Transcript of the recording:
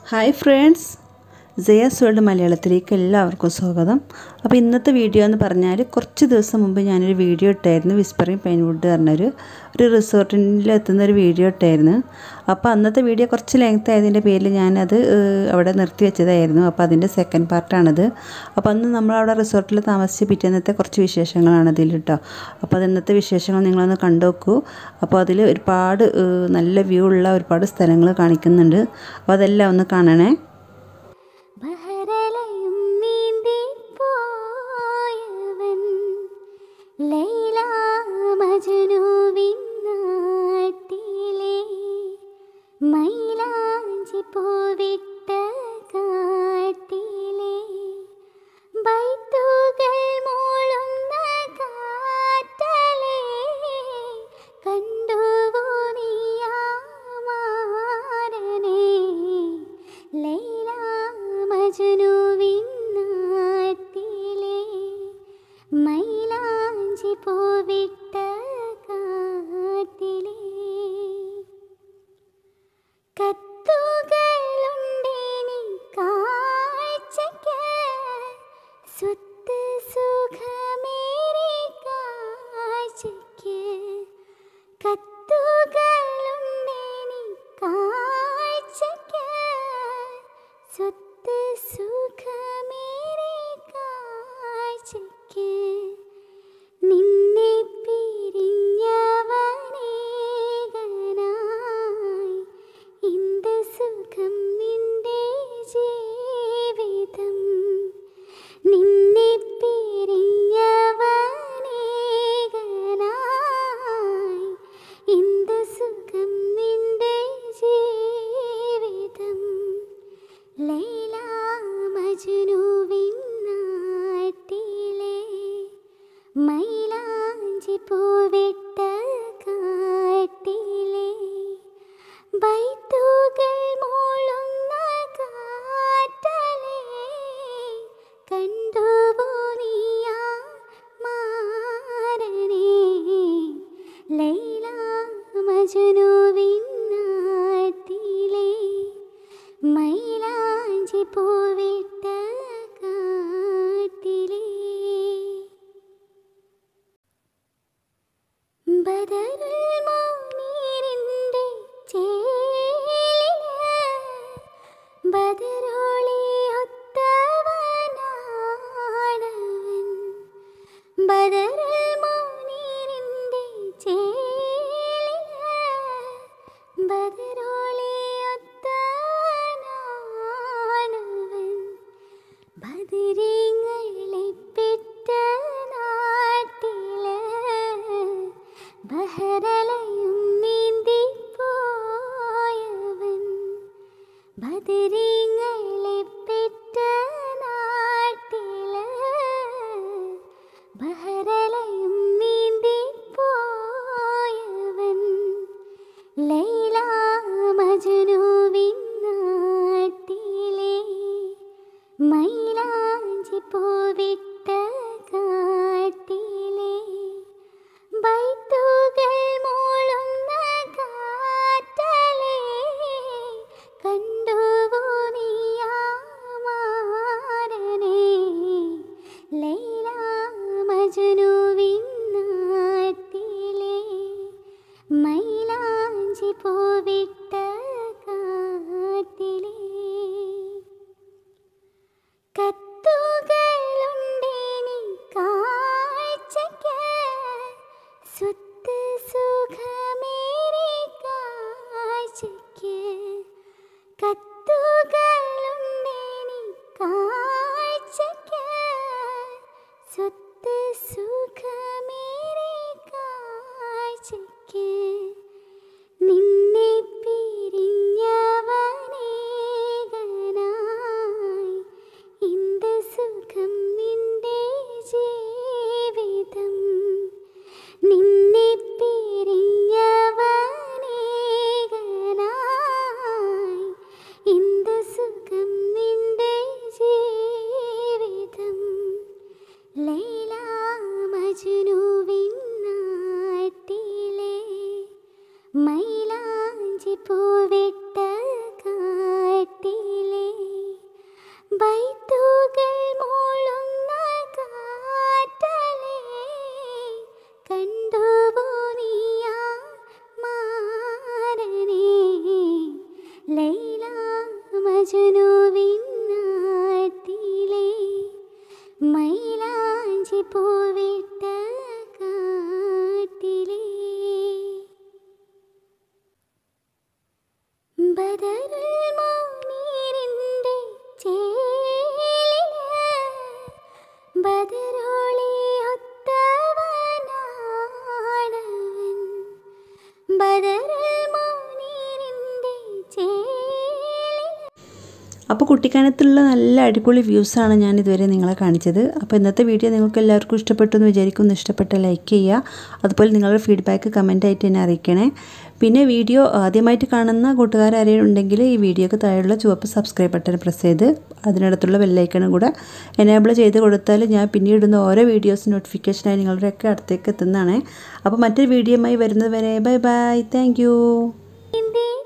hi friends Jaya's world മലയാളത്തിലേക്ക് എല്ലാവർക്കും സ്വാഗതം അപ്പോൾ ഇന്നത്തെ വീഡിയോ എന്ന് പറഞ്ഞാൽ കുറച്ച് ദിവസം മുമ്പ് ഞാനൊരു വീഡിയോ ഇട്ടായിരുന്നു വിസ്പറിങ് പൈൻവുഡ് പറഞ്ഞൊരു ഒരു റിസോർട്ടിൽ എത്തുന്ന ഒരു വീഡിയോ ഇട്ടായിരുന്നു അപ്പോൾ അന്നത്തെ വീഡിയോ കുറച്ച് ലെങ്ത് ആയതിൻ്റെ പേരിൽ ഞാനത് ഏഹ്, അവിടെ നിർത്തി വെച്ചതായിരുന്നു അപ്പോൾ അതിൻ്റെ സെക്കൻഡ് പാർട്ടാണിത് അപ്പോൾ അന്ന് നമ്മളവിടെ റിസോർട്ടിൽ താമസിച്ച് പിറ്റേന്നത്തെ കുറച്ച് വിശേഷങ്ങളാണ് ഇതിൽ കേട്ടോ അപ്പോൾ അത് ഇന്നത്തെ വിശേഷങ്ങൾ നിങ്ങളൊന്ന് കണ്ടു നോക്കൂ അപ്പോൾ അതിൽ ഒരുപാട് ഏഹ്, നല്ല വ്യൂ ഉള്ള ഒരുപാട് സ്ഥലങ്ങൾ കാണിക്കുന്നുണ്ട് അപ്പോൾ അതെല്ലാം ഒന്ന് കാണണേ ബഹരലയും നീന്തി പോയവൻ ലൈല മജ്നുവിൻ നാട്ടിലെ മൈലാഞ്ചി പൂവിട്ട കാട്ടിലെ ബൈത്തുകൾ മൂളുന്ന കാറ്റലെ കണ്ടുവോ നീയാമാരനെ ലൈല മജ്നുവിൻ നാട്ടിലെ മൈലാഞ്ചി പൂവിട്ട കാട്ടിലെ കത്തുകളുണ്ടേനി കാഴ്ചയ്ക്ക് സ്വത്ത് സുഖമേറെ കാഴ്ചയ്ക്ക് കത്തുകളുണ്ടേനി കാഴ്ചയ്ക്ക് സ്വത്ത് സുഖമേറെ കാഴ്ചയ്ക്ക് നിന്നെ പിരിഞ്ഞവനേകനായി എന്ത് സുഖം നിന്റെ ജീവിതം നിന്നെ പിരിഞ്ഞവനേകനായി എന്ത് സുഖം നിന്റെ ജീവിതം ലൈല മജ്നുവിൻ നാട്ടിലെ മൈലാഞ്ചി പൂവിട്ട കാട്ടിലെ ബൈത്തുകൾ മൂളുന്ന കാറ്റലെ കണ്ടുവോ നീയാ മാരനെ ലൈല മജ്നുവിൻ നാട്ടിലെ മൈലാഞ്ചി പൂവിട്ട കാട്ടിലെ ബദറുൽ മുനീറിന്റെ ചേലില് ബദറോളി ഒത്തവനാണവൻ ബദറുൽ മുനീറിന്റെ ചേലില് ബദറോളി ഒത്തവനാണവൻ ബദരീങ്ങളെ പെറ്റ നാട്ടില് ബഹരലയും നീന്തി പോയവൻ ബദരീങ്ങളെ പെറ്റ നാട്ടില് ബഹരലയും നീന്തി പോയവൻ ലൈല മജ്നുവിൻ നാട്ടിലെ മൈലാഞ്ചി പൂവിട്ട കാട്ടിലെ ബൈത്തുകൾ മൂളുന്ന കാറ്റലെ കണ്ടുവോ നീയാമാരനെ ലൈല മജ്നുവിൻ നാട്ടിലെ മൈലാഞ്ചി പൂവിട്ട കാട്ടിലെ കത്തുകളുണ്ടേനി കാഴ്ചയ്ക്ക് സ്വത്ത് സുഖമേറെ കാഴ്ചയ്ക്ക് കത്തുകളുണ്ടേനി കാഴ്ചയ്ക്ക് സ്വത്ത് സുഖമേറെ കാഴ്ചയ്ക്ക് നിന്നെ പിരിഞ്ഞവനേകനായി എന്ത് സുഖം നിന്റെ ജീവിതം നിന്നെ പിരിഞ്ഞവനേകനായി എന്ത് സുഖം നിന്റെ ജീവിതം ലൈല മജ്നുവിൻ നാട്ടിലെ മൈലാഞ്ചി പൂവിട്ട കാട്ടിൽ ബദറുൽ മോനീരിൻ്റെ ചേലില് ബദറോളി ഒത്തവനാണവൻ ബദറുൽ മോനീരിൻ്റെ ചേലില് അപ്പോൾ കുട്ടിക്കാനത്തുള്ള നല്ല അടിപൊളി വ്യൂസാണ് ഞാൻ ഇതുവരെ നിങ്ങളെ കാണിച്ചത് അപ്പോൾ ഇന്നത്തെ വീഡിയോ നിങ്ങൾക്ക് എല്ലാവർക്കും ഇഷ്ടപ്പെട്ടു എന്ന് വിചാരിക്കുന്നു ഇഷ്ടപ്പെട്ട ലൈക്ക് ചെയ്യുക അതുപോലെ നിങ്ങളുടെ ഫീഡ്ബാക്ക് കമൻ്റായിട്ട് എന്നെ അറിയിക്കണേ പിന്നെ വീഡിയോ ആദ്യമായിട്ട് കാണുന്ന കൂട്ടുകാരും ഉണ്ടെങ്കിൽ ഈ വീഡിയോക്ക് താഴെയുള്ള ചുവപ്പ് സബ്സ്ക്രൈബ് ബട്ടൺ പ്രസ് ചെയ്ത് അതിനടുത്തുള്ള ബെല്ലൈക്കണും കൂടെ എനേബിൾ ചെയ്ത് കൊടുത്താൽ ഞാൻ പിന്നീട് ഇടുന്ന ഓരോ വീഡിയോസ് നോട്ടിഫിക്കേഷനായി നിങ്ങളുടെയൊക്കെ അടുത്തേക്ക് എത്തുന്നതാണ് അപ്പോൾ മറ്റൊരു വീഡിയോയുമായി വരുന്നത് വരെ ബൈ ബൈ താങ്ക് ഇന്ത്യ